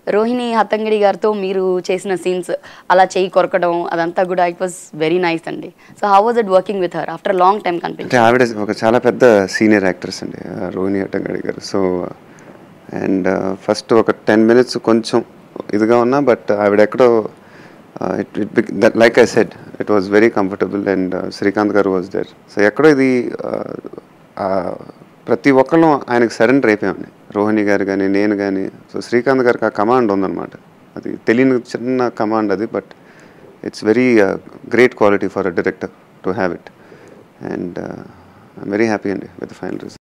రోహిణి హత్తంగిడి గారితో మీరు చేసిన సీన్స్ అలా చేయి కొరకడం అదంతా కూడా ఇట్ వాస్ వెరీ నైస్ అండి so how was it working with her after long time అంటే కనిపించింది ఆవిడ ఒక చాలా పెద్ద సీనియర్ యాక్ట్రెస్ అండి ఆ రోహిణి అట్టంగడి గారు సో అండ్ ఫస్ట్ ఒక టెన్ మినిట్స్ కొంచెం ఇదిగా ఉన్నా బట్ ఆవిడ ఎక్కడో it it like I said it was very comfortable and Srikanth గారు వాజ్ దేర్ సో ఎక్కడో ఇది uh, ఆ, ప్రతి ఒక్కళ్ళం ఆయనకు సరెండర్ అయిపోయామండి రోహిణి గారు కానీ నేను కానీ సో శ్రీకాంత్ గారికి ఆ కమాండ్ ఉందన్నమాట అది తెలియని చిన్న కమాండ్ అది but it's very great quality for a director to have it and I'm very happy అండి విత్ ఫైనల్ రిజల్ట్